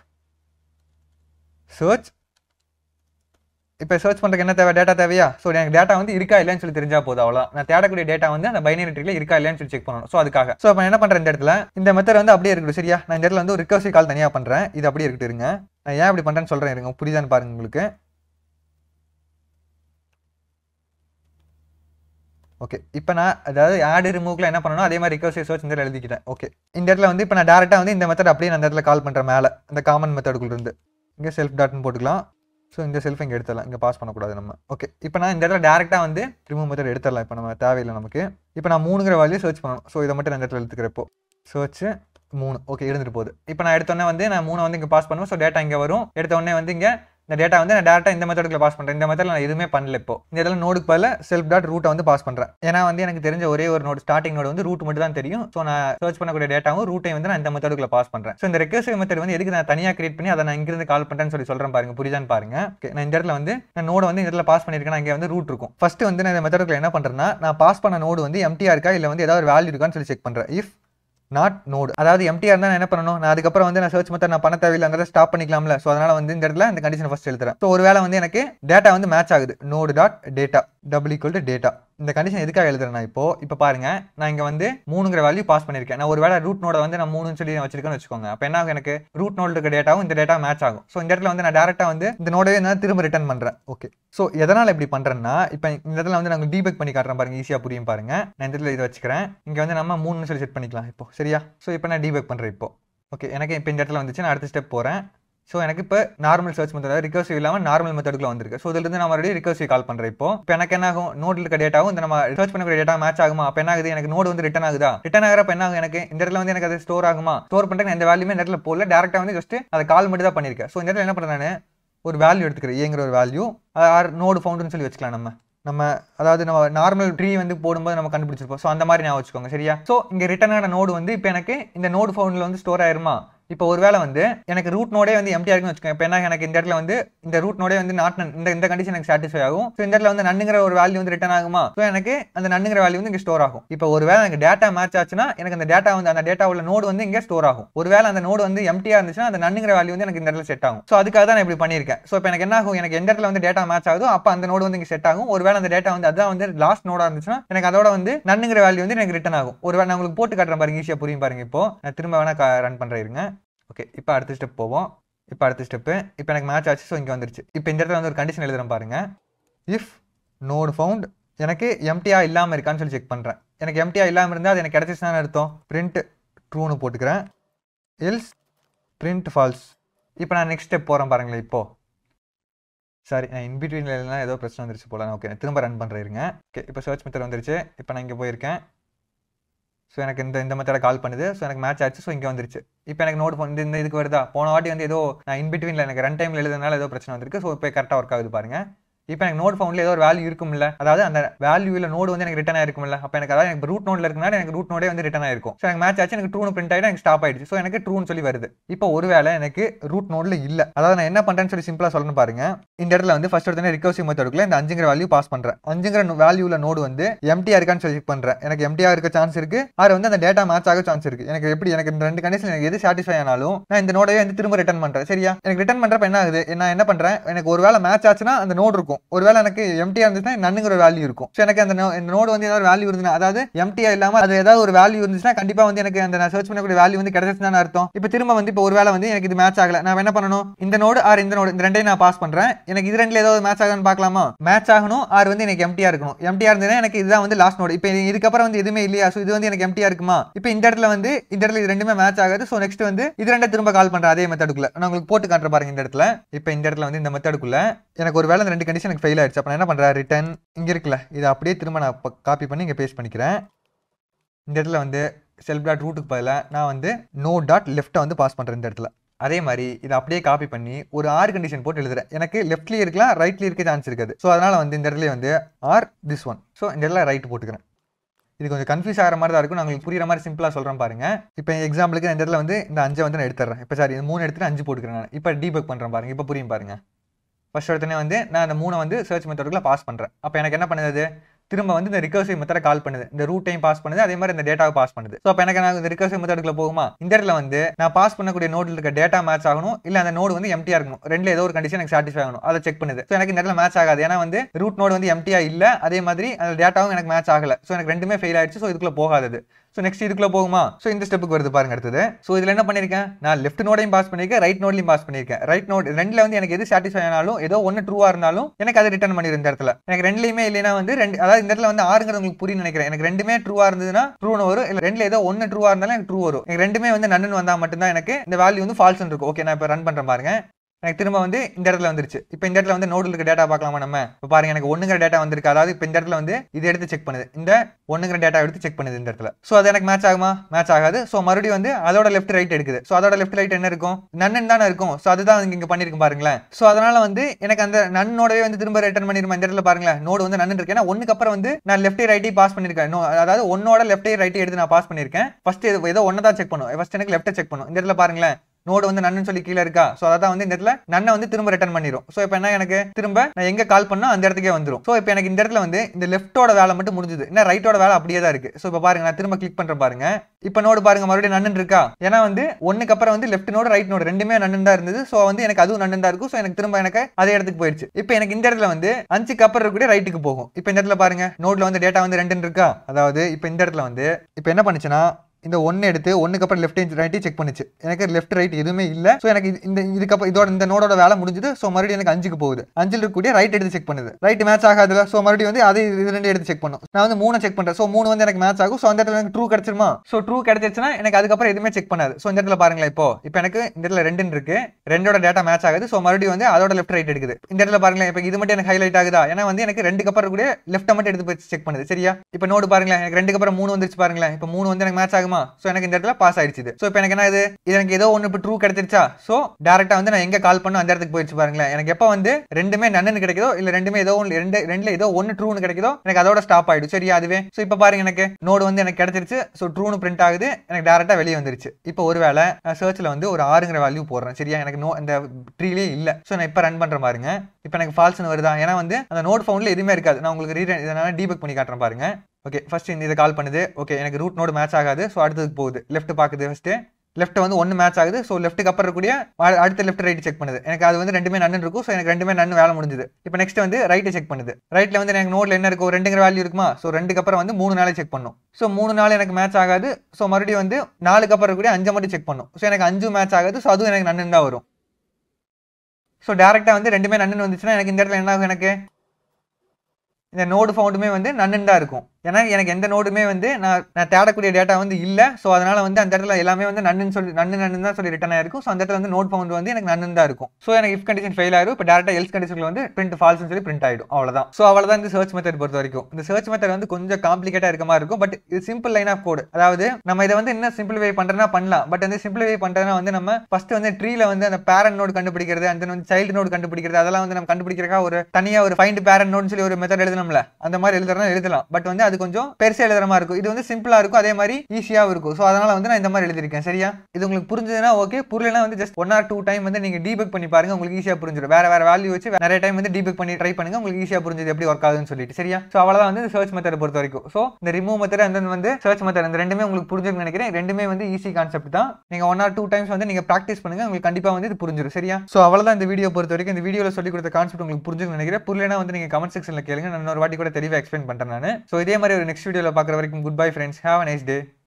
சர்ச் இப்போ சர்ச் பண்ணுறதுக்கு என்ன தேவை டேட்டா தேவையா ஸோ எனக்கு டேட்டா வந்து இருக்கா இல்லைன்னு சொல்லி தெரிஞ்சா போதும் அவ்வளோ நான் தேடக்கூடிய டேட்டா வந்து அந்த பைனரி ட்ரீல இருக்கா இல்லைன்னு சொல்லி செக் பண்ணணும் ஸோ அதுக்காக ஸோ இப்போ என்ன பண்ணுறேன் இந்த இடத்துல இந்த மெத்தட் வந்து அப்படியே இருக்கட்டும் சரியா நான் இந்த இடத்துல வந்து ஒரு ரிகர்சிவ் கால் தனியாக பண்ணுறேன் இது அப்படியே இருக்கட்டும் இருங்க நான் ஏன் இப்படி பண்ணுறேன்னு சொல்கிறேன் இருங்க புரியுதான்னு பாருங்க உங்களுக்கு ஓகே இப்போ நான் அதாவது ஆட் ரிமூவ்ல என்ன பண்ணணும் அதே மாதிரி ரிகர்சிவ் சர்ச் இந்த இடத்துல எழுதிக்கிட்டேன் ஓகே இந்த இடத்துல வந்து இப்போ நான் டேரெக்டாக வந்து இந்த மெத்தட் அப்படியே நான் இந்த இடத்துல கால் பண்ணுறேன் மேலே இந்த காமன் மெத்தடுக்குள்ள இருந்து இங்கே செல்ஃப் டாட்னு போட்டுக்கலாம் ஸோ இந்த செல்ஃப் இங்கே எடுத்துடலாம் இங்கே பாஸ் பண்ணக்கூடாது நம்ம ஓகே இப்போ நான் இந்த இடத்துல டேரெக்டாக வந்து ரிமூவ் மெத்தட் எடுத்துடலாம் இப்போ நம்ம தேவையில்லை நமக்கு இப்போ நான் மூணுங்கிற வேல்யூ சர்ச் பண்ணணும் ஸோ இதை மட்டும் நான் இந்த இடத்துல எடுத்துக்கிறப்போ சர்ச் மூணு ஓகே இருந்துட்டு போகுது இப்போ நான் எடுத்தோடனே வந்து நான் மூணு வந்து இங்கே பாஸ் பண்ணுவேன் ஸோ டேட்டா இங்கே வரும் எடுத்த உடனே வந்து இங்கே இந்த டேட்டா வந்து நான் டேரக்டாக இந்த மெத்தடுக்குள்ள பாஸ் பண்ணுறேன் இந்த மெத்தடில் நான் எதுவுமே பண்ணல இப்போ இந்த இடத்துல நோடுக்கு பதில் செல்ஃப் டாட் ரூட்டை வந்து பாஸ் பண்ணுறேன் ஏன்னா வந்து எனக்கு தெரிஞ்ச ஒரே ஒரு நோட் ஸ்டார்டிங் நோடு வந்து ரூட் மட்டும் தான் தெரியும் ஸோ நான் சர்ச் பண்ணக்கூடிய டேட்டாவும் ரூட்டையும் வந்து நான் இந்த மெத்தடுக்குள்ள பாஸ் பண்ணுறேன் ஸோ இந்த ரெக்கர்சிவ் மெத்தட் வந்து எதுக்கு நான் தனியாக கிரியேட் பண்ணி அதை நான் இங்கிருந்து கால் பண்ணுறேன்னு சொல்லி சொல்கிறேன் பாருங்க புரியுதான்னு பாருங்க Okay, நான் இந்த இடத்துல வந்து நான் நோட வந்து இந்த இடத்துல பாஸ் பண்ணியிருக்கேன் இங்கே வந்து ரூட் இருக்கும் ஃபர்ஸ்ட் வந்து நான் இந்த மெத்தடுக்குள்ள என்ன பண்ணுறேன்னா நான் பாஸ் பண்ண நோடு வந்து எம்டிஆர் இருக்கா இல்லை வந்து ஏதாவது வேல்யூ இருக்கான்னு சொல்லி செக் பண்ணுறேன் இஃப் நாட் நோடு அதாவது எம்டிஆர் இருந்தால் நான் என்ன பண்ணணும் நான் அதுக்கப்புறம் வந்து நான் சர்ச் மெத்தட் நான் பண்ண தேவையில்லை அங்கே ஸ்டாப் பண்ணிக்கலாம்ல ஸோ அதனால வந்து இந்த இடத்துல இந்த கண்டிஷன் ஃபர்ஸ்ட் எழுதுறேன் ஸோ ஒருவேளை வந்து எனக்கு டேட்டா வந்து மேட்ச் ஆகுது node dot data double equal to data இந்த கண்டிஷன் எதுக்காக எழுதுறேன் இப்போ இப்போ பாருங்க நான் இங்க வந்து மூணுங்கிற வேல்யூ பாஸ் பண்ணிருக்கேன் நான் ஒருவேளை ரூட் நோட வந்து நான் மூணுன்னு சொல்லி வச்சிருக்கேன்னு வச்சுக்கோங்க அப்போ என்ன ஆகும் எனக்கு ரூட் நோட் இருக்க டேட்டாவும் இந்த டேட்டா மேட்ச் ஆகும் ஸோ இந்த இடத்துல வந்து நான் டேரக்டா வந்து இந்த நோடவே நான் திரும்ப ரிட்டர்ன் பண்றேன் ஓகே ஸோ எதனால இப்படி பண்றேன்னா இப்போ இந்த இடத்துல வந்து நான் டீபேக் பண்ணி காட்டுறேன் பாருங்க ஈஸியா புரியும் பாருங்க நான் இந்த இடத்துல இதை வச்சுக்கிறேன் இங்க வந்து நம்ம மூணுன்னு சொல்லி செட் பண்ணிக்கலாம் இப்போ சரியா ஸோ இப்போ நான் டீபேக் பண்றேன் இப்போ ஓகே எனக்கு இப்போ இந்த இடத்துல வந்துச்சு நான் அடுத்த ஸ்டெப் போறேன் ஸோ எனக்கு இப்போ நார்மல் சர்ச் மெத்தட் ரிகர்சிவ் இல்லாமல் நார்மல் மெத்தடுக்குள்ள வந்திருக்கு ஸோ இதுலேருந்து நான் மறுபடியும் ரிகர்சிவ் கால் பண்ணுறேன் இப்போ இப்போ எனக்கு என்ன ஆகும் நோட்டில் இருக்க டேட்டாவும் இந்த நம்ம சர்ச் பண்ணக்கூடிய டேட்டா மேட்ச் ஆகுமா அப்போ என்ன ஆகுது எனக்கு நோடு வந்து ரிட்டன் ஆகுதா ரிட்டன் ஆகிறப்ப என்ன ஆகும் எனக்கு இந்த இடத்துல வந்து எனக்கு அது ஸ்டோர் ஆகுமா ஸ்டோர் பண்ணுறேன் எந்த வேல்யூமே இந்த இடத்துல போடல டேரெக்டாக வந்து ஜஸ்ட் அதை கால் மட்டும் தான் பண்ணியிருக்கேன் ஸோ இந்த இடத்துல என்ன பண்ணுறேன் நான் ஒரு வேல்யூ எடுத்துக்கிறேன் ஏங்கிற ஒரு வேல்யூ ஆர் நோடு ஃபவுண்டுன்னு சொல்லி வச்சுக்கலாம் நம்ம நம்ம அதாவது நம்ம நார்மல் ட்ரீ வந்து போடும்போது நம்ம கண்டுபிடிச்சிருப்போம் ஸோ அந்த மாதிரி ஞாபகம் வச்சுக்கோங்க சரியா ஸோ இங்கே ரிட்டன் ஆன நோடு வந்து இப்போ எனக்கு இந்த நோடு ஃபவுண்டில் வந்து ஸ்டோர் ஆயிருமா இப்போ ஒருவேளை வந்து எனக்கு ரூட் நோடே வந்து எம்டியா இருக்குன்னு வச்சுக்கோங்க இப்போ என்ன எனக்கு இந்த இடத்துல வந்து இந்த ரூட் நோடே வந்து நாட் நன் இந்த இந்த கண்டிஷன் எனக்கு சாட்டிஸ்ஃபை ஆகும் ஸோ இந்த இடத்துல வந்து நன்னுங்கிற ஒரு வேல்யூ வந்து ரிட்டர்ன் ஆகுமா ஸோ எனக்கு அந்த நன்னுங்கிற வேல்யூ வந்து இங்கே ஸ்டோர் ஆகும் இப்போ ஒருவேளை எனக்கு டேட்டா மேட்ச் ஆச்சுன்னா எனக்கு அந்த டேட்டா வந்து அந்த டேட்டா உள்ள நோடு வந்து இங்கே ஸ்டோர் ஆகும் ஒருவேளை அந்த நோடு வந்து எம்டியா இருந்துச்சுன்னா அந்த நன்னுங்கிற வேல்யூ வந்து எனக்கு இந்த இடத்துல செட் ஆகும் ஸோ அதுக்காக தான் நான் இப்படி பண்ணியிருக்கேன் ஸோ இப்போ எனக்கு என்ன ஆகும் எனக்கு எந்த இடத்துல வந்து டேட்டா மேட்ச் ஆகுதோ அப்போ அந்த நோடு வந்து இங்கே செட் ஆகும் ஒருவேளை அந்த டேட்டா வந்து அதான் வந்து லாஸ்ட் நோடா இருந்துச்சுன்னா எனக்கு அதோட வந்து நன்னுங்கிற வேல்யூ வந்து எனக்கு ரிட்டர்ன் ஆகும் ஒருவேளை நான் உங்களுக்கு போட்டு காட்டுறேன் பாருங்க ஈஸியாக புரியும் பாருங்க இப்போ நான் திரும்ப வேணா ரன் பண்ணுறேன் இருங்க ஓகே இப்போ அடுத்த ஸ்டெப் போவோம் இப்போ அடுத்த ஸ்டெப்பு இப்போ எனக்கு மேட்ச் ஆச்சு ஸோ இங்கே வந்துருச்சு இப்போ இந்த இடத்துல வந்து ஒரு கண்டிஷன் எழுதுறேன் பாருங்க இஃப் நோடு ஃபவுண்ட் எனக்கு எம்டிஆ இல்லாமல் இருக்கான்னு சொல்லி செக் பண்ணுறேன் எனக்கு எம்டிஆ இல்லாமல் இருந்தால் அது எனக்கு கிடச்சிச்சுன்னு அர்த்தம் பிரிண்ட் ட்ரூன்னு போட்டுக்கிறேன் எல்ஸ் பிரிண்ட் ஃபால்ஸ் இப்போ நான் நெக்ஸ்ட் ஸ்டெப் போகிறேன் பாருங்களேன் இப்போ சாரி நான் இன்பிட்வீனில் எல்லாம் ஏதோ பிரச்சனை வந்துருச்சு போல ஓகே நான் திரும்ப ரன் பண்ணுறேன் இருங்க ஓகே இப்போ சர்ச் மெத்தட் வந்துருச்சு இப்போ நான் இங்கே போயிருக்கேன் ஸோ எனக்கு இந்த இந்த மெத்தடை கால் பண்ணுது ஸோ எனக்கு மேட்ச் ஆச்சு ஸோ இங்கே வந்துருச்சு இப்போ எனக்கு நோட் இந்த இந்த இதுக்கு வருதா போன வாட்டி வந்து ஏதோ நான் இன்பிட்வீனில் எனக்கு ரன் டைமில் எழுதுனால ஏதோ பிரச்சனை வந்திருக்கு ஸோ இப்போ கரெக்டாக ஒர்க் ஆகுது பாருங்க இப்போ எனக்கு நோட் ஃபவுண்டில் ஏதோ ஒரு வேல்யூ இருக்கும்ல அதாவது அந்த வேல்யூவில் நோடு வந்து எனக்கு ரிட்டன் ஆயிருக்கும்ல அப்போ எனக்கு அதாவது எனக்கு ரூட் நோட்ல இருக்கனால எனக்கு ரூட் நோடே வந்து ரிட்டன் ஆயிருக்கும் ஸோ எனக்கு மேட்ச் ஆச்சு எனக்கு ட்ரூனு பிரிண்ட் ஆகிட்டு எனக்கு ஸ்டாப் ஆயிடுச்சு ஸோ எனக்கு ட்ரூன்னு சொல்லி வருது இப்போ ஒருவேளை எனக்கு ரூட் நோட்ல இல்லை அதாவது நான் என்ன பண்ணுறேன்னு சொல்லி சிம்பிளாக சொல்லணும் பாருங்க இந்த இடத்துல வந்து ஃபர்ஸ்ட் எடுத்தோடனே ரிகவர்சிவ் மெத்தடுக்குள்ள இந்த அஞ்சுங்கிற வேல்யூ பாஸ் பண்ணுறேன் அஞ்சுங்கிற வேல்யூல நோடு வந்து எம்டிஆர் இருக்கான்னு சொல்லி செக் பண்ணுறேன் எனக்கு எம்டிஆர் இருக்க சான்ஸ் இருக்கு ஆறு வந்து அந்த டேட்டா மேட்ச் ஆக சான்ஸ் இருக்கு எனக்கு எப்படி எனக்கு இந்த ரெண்டு கண்டிஷன் எனக்கு எது சாட்டிஸ்ஃபை ஆனாலும் நான் இந்த நோடவே வந்து திரும்ப ரிட்டர்ன் பண்ணுறேன் சரியா எனக்கு ரிட்டர்ன் பண்ணுறப்ப என்ன ஆகுது நான் என்ன பண்ணுறேன் எனக்கு ஒரு வேளை மேட்ச் ஆச்சுன்னா அந்த நோடு இருக்கும் ஒருவேளை எனக்கு எம்டிஆர் இருந்துச்சுன்னா நன்னுங்கிற வேல்யூ இருக்கும் ஸோ எனக்கு அந்த no- இந்த நோடு வந்து ஏதாவது வேல்யூ இருந்துச்சுன்னா அதாவது எம்டிஆர் இல்லாமல் அது ஏதாவது ஒரு வேல்யூ இருந்துச்சுன்னா கண்டிப்பாக வந்து எனக்கு அந்த நான் சர்ச் பண்ணக்கூடிய வேல்யூ வந்து கிடைச்சிச்சுன்னு அர்த்தம் இப்போ திரும்ப வந்து இப்போ ஒரு வேளை வந்து எனக்கு இது மேட்ச் ஆகல நான் என்ன பண்ணணும் இந்த நோடு ஆர் இந்த நோடு இந்த ரெண்டையும் நான் பாஸ் பண்றேன் எனக்கு இது ரெண்டுல ஏதாவது மேட்ச் ஆகுதுன்னு பார்க்கலாமா மேட்ச் ஆகணும் ஆர் வந்து எனக்கு எம்டிஆர் இருக்கணும் எம்டிஆர் இருந்ததுன்னா எனக்கு இதுதான் வந்து லாஸ்ட் நோடு இப்போ இதுக்கப்புறம் வந்து எதுவுமே இல்லையா ஸோ இது வந்து எனக்கு எம்டிஆர் இருக்குமா இப்போ இந்த இடத்துல வந்து இந்த இடத்துல இது ரெண்டுமே மேட்ச் ஆகாது ஸோ நெக்ஸ்ட் வந்து இது ரெண்டை திரும்ப கால் பண்றேன் அதே மெத்தடுக்குள்ள நான் உங்களுக்கு போட்டு காட்டுற பாருங்க இந்த இடத்துல இப்போ இந்த இடத்துல வந்து இந்த மெத்தடுக்குள்ள எனக்கு ஒரு வேளை இந்த ரெண்டு கண்டிஷன் எனக்கு ஃபெயில் ஆயிடுச்சு அப்போ நான் என்ன பண்றேன் ரிட்டன் இங்க இருக்குல்ல இதை அப்படியே திரும்ப நான் காப்பி பண்ணி இங்க பேஸ்ட் பண்ணிக்கிறேன் இந்த இடத்துல வந்து செல்ஃப் டாட் ரூட்டுக்கு பதிலாக நான் வந்து நோ டாட் லெஃப்ட்டை வந்து பாஸ் பண்ணுறேன் இந்த இடத்துல அதே மாதிரி இதை அப்படியே காப்பி பண்ணி ஒரு ஆர் கண்டிஷன் போட்டு எழுதுறேன் எனக்கு லெஃப்ட்லேயே இருக்கலாம் ரைட்லேயே இருக்க சான்ஸ் இருக்காது ஸோ அதனால் வந்து இந்த இடத்துல வந்து ஆர் திஸ் ஒன் ஸோ இந்த இடத்துல ரைட் போட்டுக்கிறேன் இது கொஞ்சம் கன்ஃபியூஸ் ஆகிற மாதிரி தான் இருக்கும் நான் உங்களுக்கு புரியுற மாதிரி சிம்பிளாக சொல்கிறேன் பாருங்க இப்போ எக்ஸாம்பிளுக்கு இந்த இடத்துல வந்து இந்த அஞ்சை வந்து நான் எடுத்துறேன் இப்போ சாரி மூணு எடுத்துட்டு அஞ்சு போட்டுக்கிறேன் நான் இப்போ டீபக் பண்ணுறேன் பாருங்க இப்போ புரியும் பாருங்க ஃபர்ஸ்ட் எடுத்தோடனே வந்து நான் அந்த மூணை வந்து சர்ச் மெத்தடுக்குள்ள பாஸ் பண்ணுறேன் அப்போ எனக்கு என்ன பண்ணுது திரும்ப வந்து இந்த ரிகர்சிவ் மெத்தடை கால் பண்ணுது இந்த ரூட்டையும் பாஸ் பண்ணுது அதே மாதிரி இந்த டேட்டாவை பாஸ் பண்ணுது ஸோ அப்போ எனக்கு நான் இந்த ரிகர்சிவ் மெத்தடுக்குள்ள போகுமா இந்த இடத்துல வந்து நான் பாஸ் பண்ணக்கூடிய நோடில் இருக்க டேட்டா மேட்ச் ஆகணும் இல்லை அந்த நோடு வந்து எம்டியா இருக்கணும் ரெண்டுல ஏதோ ஒரு கண்டிஷன் எனக்கு சாட்டிஸ்ஃபை ஆகணும் அதை செக் பண்ணுது ஸோ எனக்கு இந்த இடத்துல மேட்ச் ஆகாது ஏன்னா வந்து ரூட் நோடு வந்து எம்டியா இல்லை அதே மாதிரி அந்த டேட்டாவும் எனக்கு மேட்ச் ஆகல ஸோ எனக்கு ரெண்டுமே ஃபெயில் ஆயிடுச்சு ஸோ இதுக்குள்ள போகாதது ஸோ நெக்ஸ்ட் இதுக்குள்ள போகுமா ஸோ இந்த ஸ்டெப்புக்கு வருது பாருங்க அடுத்தது ஸோ இதில் என்ன பண்ணியிருக்கேன் நான் லெஃப்ட் நோடையும் பாஸ் பண்ணியிருக்கேன் ரைட் நோட்லையும் பாஸ் பண்ணியிருக்கேன் ரைட் நோட் ரெண்டுல வந்து எனக்கு எது சாட்டிஸ்ஃபை ஆனாலும் ஏதோ ஒன்று ட்ரூவாக இருந்தாலும் எனக்கு அதை ரிட்டர்ன் பண்ணிடும் இந்த இடத்துல எனக்கு ரெண்டுலையுமே இல்லைனா வந்து ரெண்டு அதாவது இந்த இடத்துல வந்து ஆறுங்கிறது உங்களுக்கு புரியும் நினைக்கிறேன் எனக்கு ரெண்டுமே ட்ரூவாக இருந்ததுன்னா ட்ரூன்னு வரும் இல்லை ரெண்டுல ஏதோ ஒன்று ட்ரூவாக இருந்தாலும் எனக்கு ட்ரூ வரும் எனக்கு ரெண்டுமே வந்து நன்னு வந்தால் மட்டும்தான் எனக்கு இந்த வேல்யூ வந்து ஃபால்ஸ் இருக்கும் ஓகே நான் இப்போ ரன் பண்ணுறேன் பாருங்க எனக்கு திரும்ப வந்து இந்த இடத்துல வந்துருச்சு இப்போ இந்த இடத்துல வந்து நோடில் இருக்க டேட்டா பார்க்கலாமா நம்ம இப்போ பாருங்க எனக்கு ஒண்ணுங்கிற டேட்டா வந்திருக்கு அதாவது இப்போ இந்த இடத்துல வந்து இது எடுத்து செக் பண்ணுது இந்த ஒண்ணுங்கிற டேட்டா எடுத்து செக் பண்ணுது இந்த இடத்துல ஸோ அது எனக்கு மேட்ச் ஆகுமா மேட்ச் ஆகாது ஸோ மறுபடியும் வந்து அதோட லெஃப்ட் ரைட் எடுக்குது ஸோ அதோட லெஃப்ட் ரைட் என்ன இருக்கும் நன்னன் தானே இருக்கும் ஸோ அதுதான் இங்க இங்க பண்ணிருக்கு பாருங்களேன் ஸோ அதனால வந்து எனக்கு அந்த நன்னோடவே வந்து திரும்ப ரிட்டர்ன் பண்ணிருமா இந்த இடத்துல பாருங்களேன் நோடு வந்து நன்னு இருக்கு ஏன்னா ஒண்ணுக்கு அப்புறம் வந்து நான் லெஃப்ட் ரைட்டி பாஸ் பண்ணிருக்கேன் No, அதாவது ஒன்னோட லெஃப்ட் ரைட்டி எடுத்து நான் பாஸ் பண்ணிருக்கேன் ஃபர்ஸ்ட் ஏதோ ஒன்னு தான் செக் பண்ணும் ஃபர்ஸ்ட் எனக்கு லெஃப்ட்டை செக் பண்ணும் இந்த இடத்துல பாருங்களேன் நோடு வந்து நன்னு சொல்லி கீழே இருக்கா ஸோ அதான் வந்து இந்த இடத்துல நன்னை வந்து திரும்ப ரிட்டர்ன் பண்ணிடும் ஸோ இப்போ என்ன எனக்கு திரும்ப நான் எங்க கால் பண்ணோ அந்த இடத்துக்கே வந்துடும் ஸோ இப்போ எனக்கு இந்த இடத்துல வந்து இந்த லெஃப்ட்டோட வேலை மட்டும் முடிஞ்சுது என்ன ரைட்டோட வேலை அப்படியே தான் இருக்கு ஸோ இப்போ பாருங்க நான் திரும்ப கிளிக் பண்றேன் பாருங்க இப்போ நோடு பாருங்க மறுபடியும் நன்னு இருக்கா ஏன்னா வந்து ஒண்ணுக்கு அப்புறம் வந்து லெஃப்ட் நோடு ரைட் நோடு ரெண்டுமே நன்னு தான் இருந்தது ஸோ வந்து எனக்கு அதுவும் நன்னு தான் இருக்கும் ஸோ எனக்கு திரும்ப எனக்கு அதே இடத்துக்கு போயிடுச்சு இப்போ எனக்கு இந்த இடத்துல வந்து அஞ்சுக்கு அப்புறம் இருக்கக்கூடிய ரைட்டுக்கு போகும் இப்போ இந்த இடத்துல பாருங்க நோட்ல வந்து டேட்டா வந்து ரெண்டுன்னு இருக்கா அதாவது இப்போ இந்த இடத்துல வந்து இப்போ என்ன பண்ணுச்சுன்னா இந்த ஒன்று எடுத்து ஒன்றுக்கு அப்புறம் லெஃப்ட் ரைட்டையும் செக் பண்ணுச்சு எனக்கு லெஃப்ட் ரைட் எதுவுமே இல்லை ஸோ எனக்கு இது- இந்த இதுக்கப்புறம் இதோட இந்த நோடோட வேலை முடிஞ்சது ஸோ மறுபடியும் எனக்கு அஞ்சுக்கு போகுது அஞ்சில் இருக்கக்கூடிய ரைட் எடுத்து செக் பண்ணுது ரைட் மேட்ச் ஆகாதுல ஸோ மறுபடியும் வந்து அதே இது ரெண்டு எடுத்து செக் பண்ணும் நான் வந்து மூணு செக் பண்ணுறேன் ஸோ மூணு வந்து எனக்கு மேட்ச் ஆகும் ஸோ அந்த இடத்துல எனக்கு ட்ரூ கிடைச்சிருமா ஸோ ட்ரூ கிடைச்சிருச்சுன்னா எனக்கு அதுக்கப்புறம் எதுவுமே செக் பண்ணாது ஸோ இந்த இடத்துல பாருங்களேன் இப்போ இப்போ எனக்கு இந்த இடத்துல ரெண்டுன்னு இருக்கு ரெண்டோட டேட்டா மேட்ச் ஆகுது ஸோ மறுபடியும் வந்து அதோட லெஃப்ட் ரைட் எடுக்குது இந்த இடத்துல பாருங்களேன் இப்போ இது மட்டும் எனக்கு ஹைலைட் ஆகுதா ஏன்னா வந்து எனக்கு ரெண்டுக்கு அப்புறம் இருக்கக்கூடிய லெஃப்ட்டை மட்டும் எடுத்து போய் செக் பண்ணுது சரியா இப்போ நோடு பாருங்களேன் எனக்கு ரெண்டுக்கு அப்புறம் மூணு வந்துருச்சு பாருங்களேன் இப்போ மூணு வந்து எனக்கு மேட்ச் ஆகுமா இருக்குமா ஸோ எனக்கு இந்த இடத்துல பாஸ் ஆயிடுச்சு ஸோ இப்போ எனக்கு என்ன இது இது எனக்கு ஏதோ ஒன்று இப்போ ட்ரூ கிடைச்சிருச்சா ஸோ டேரக்டா வந்து நான் எங்க கால் பண்ணணும் அந்த இடத்துக்கு போயிடுச்சு பாருங்களேன் எனக்கு எப்போ வந்து ரெண்டுமே நன்னு கிடைக்குதோ இல்ல ரெண்டுமே ஏதோ ஒன்று ரெண்டு ரெண்டுல ஏதோ ஒன்று ட்ரூன்னு கிடைக்குதோ எனக்கு அதோட ஸ்டாப் ஆயிடும் சரியா அதுவே ஸோ இப்போ பாருங்க எனக்கு நோடு வந்து எனக்கு கிடைச்சிருச்சு ஸோ ட்ரூன்னு பிரிண்ட் ஆகுது எனக்கு டேரக்டா வெளியே வந்துருச்சு இப்போ ஒருவேளை நான் சர்ச்சில் வந்து ஒரு ஆறுங்கிற வேல்யூ போடுறேன் சரியா எனக்கு நோ இந்த ட்ரீலே இல்லை ஸோ நான் இப்போ ரன் பண்ற பாருங்க இப்போ எனக்கு ஃபால்ஸ்னு வருதா ஏன்னா வந்து அந்த நோட் ஃபவுண்ட்ல எதுவுமே இருக்காது நான் உங்களுக்கு ரீ இதனால டீபக் பண்ணி காட்டுறேன் பாருங்க ஓகே ஃபர்ஸ்ட் இந்த இதை கால் பண்ணுது ஓகே எனக்கு ரூட் நோடு மேட்ச் ஆகாது ஸோ அடுத்ததுக்கு போகுது லெஃப்ட் பார்க்குது ஃபர்ஸ்ட் லெஃப்ட் வந்து ஒன்று மேட்ச் ஆகுது ஸோ லெஃப்ட்டுக்கு அப்புறம் இருக்கக்கூடிய அ- அடுத்த லெஃப்ட் ரைட் செக் பண்ணுது எனக்கு அது வந்து ரெண்டுமே நன்னு இருக்கும் ஸோ எனக்கு ரெண்டுமே நன்னு வேலை முடிஞ்சுது இப்போ நெக்ஸ்ட் வந்து ரைட்டை செக் பண்ணுது ரைட்ல வந்து எனக்கு நோட்ல என்ன இருக்கும் ரெண்டுங்கிற வேல்யூ இருக்குமா ஸோ ரெண்டுக்கு அப்புறம் வந்து மூணு நாளே செக் பண்ணும் ஸோ மூணு நாள் எனக்கு மேட்ச் ஆகாது ஸோ மறுபடியும் வந்து நாலுக்கு அப்புறம் இருக்கக்கூடிய அஞ்சை மட்டும் செக் பண்ணும் ஸோ எனக்கு அஞ்சு மேட்ச் ஆகாது ஸோ அதுவும் எனக்கு நன்னு தான் வரும் ஸோ டேரெக்டாக வந்து ரெண்டுமே நன்னு வந்துச்சுன்னா எனக்கு இந்த இடத்துல என்ன ஆகும் எனக்கு இந்த நோடு ஃபவுண்டுமே வந்து நன்னு தான் இருக்கும் ஏன்னா எனக்கு எந்த நோடுமே வந்து நான் நான் தேடக்கூடிய டேட்டா வந்து இல்லை ஸோ அதனால வந்து அந்த இடத்துல எல்லாமே வந்து நன்னு சொல்லி நன்னு நன்னு தான் சொல்லி ரிட்டர்ன் ஆயிருக்கும் ஸோ அந்த இடத்துல வந்து நோட் ஃபவுண்ட் வந்து எனக்கு நன்னு தான் இருக்கும் ஸோ எனக்கு இஃப் கண்டிஷன் ஃபெயில் ஆயிரும் இப்போ டேரக்டா எல்ஸ் கண்டிஷன்ல வந்து பிரிண்ட் ஃபால்ஸ்னு சொல்லி பிரிண்ட் ஆயிடும் அவ்வளவுதான் ஸோ அவ்வளவுதான் இந்த சர்ச் மெத்தட் பொறுத்த வரைக்கும் இந்த சர்ச் மெத்தட் வந்து கொஞ்சம் காம்ப்ளிகேட்டா இருக்க மாதிரி இருக்கும் பட் இது சிம்பிள் லைன் ஆஃப் கோட் அதாவது நம்ம இதை வந்து என்ன சிம்பிளிஃபை பண்றேன்னா பண்ணலாம் பட் வந்து சிம்பிளிஃபை பண்றதுனா வந்து நம்ம ஃபர்ஸ்ட் வந்து ட்ரீல வந்து அந்த பேரண்ட் நோட் கண்டுபிடிக்கிறது அந்த வந்து சைல்டு நோட் கண்டுபிடிக்கிறது அதெல்லாம் வந்து நம்ம கண்டுபிடிக்கிறக்கா ஒரு தனியா ஒரு ஃபைண்ட் பேரண்ட் நோட்னு சொல்லி ஒரு மெத்தட் எழுதணும்ல அந்த மாதிரி எழுதுறதா எழுதலாம் பட் வந்து அது கொஞ்சம் பெருசா எழுதுற மாதிரி இருக்கும் இது வந்து சிம்பிளா இருக்கும் அதே மாதிரி ஈஸியாவும் இருக்கும் ஸோ அதனால வந்து நான் இந்த மாதிரி எழுதிருக்கேன் சரியா இது உங்களுக்கு புரிஞ்சதுன்னா ஓகே புரியலனா வந்து just one or two time வந்து நீங்க டீபக் பண்ணி பாருங்க உங்களுக்கு ஈஸியா புரிஞ்சிடும் வேற வேற வேல்யூ வச்சு நிறைய டைம் வந்து டீபக் பண்ணி ட்ரை பண்ணுங்க உங்களுக்கு ஈஸியா புரிஞ்சது எப்படி ஒர்க் ஆகுதுன்னு சொல்லிட்டு சரியா ஸோ அவ்வளவுதான் வந்து சர்ச் மெத்தட் பொறுத்த வரைக்கும் ஸோ இந்த ரிமூவ் மெத்தட் அந்த வந்து சர்ச் மெத்தட் இந்த ரெண்டுமே உங்களுக்கு புரிஞ்சிருக்குன்னு நினைக்கிறேன் ரெண்டுமே வந்து ஈஸி கான்செப்ட் தான் நீங்க ஒன் ஆர் டூ டைம்ஸ் வந்து நீங்க ப்ராக்டிஸ் பண்ணுங்க உங்களுக்கு கண்டிப்பா வந்து இது புரிஞ்சிடும் சரியா ஸோ அவ்வளவுதான் இந்த வீடியோ பொறுத்த வரைக்கும் இந்த வீடியோல சொல்லி கொடுத்த கான்செப்ட் உங்களுக்கு புரிஞ்சுன்னு நினைக்கிறேன் புரியலனா வந்து நீங்க கமெண்ட் செக்ஷன்ல கேளுங்க நான் இன்னொரு வாட்டி கூட தெளிவாக எக்ஸ்பிளைன் பண்றேன் நான் ஸோ இதே மாதிரி ஒரு நெக்ஸ்ட் வீடியோல பார்க்குற வரைக்கும் good bye friends have a nice day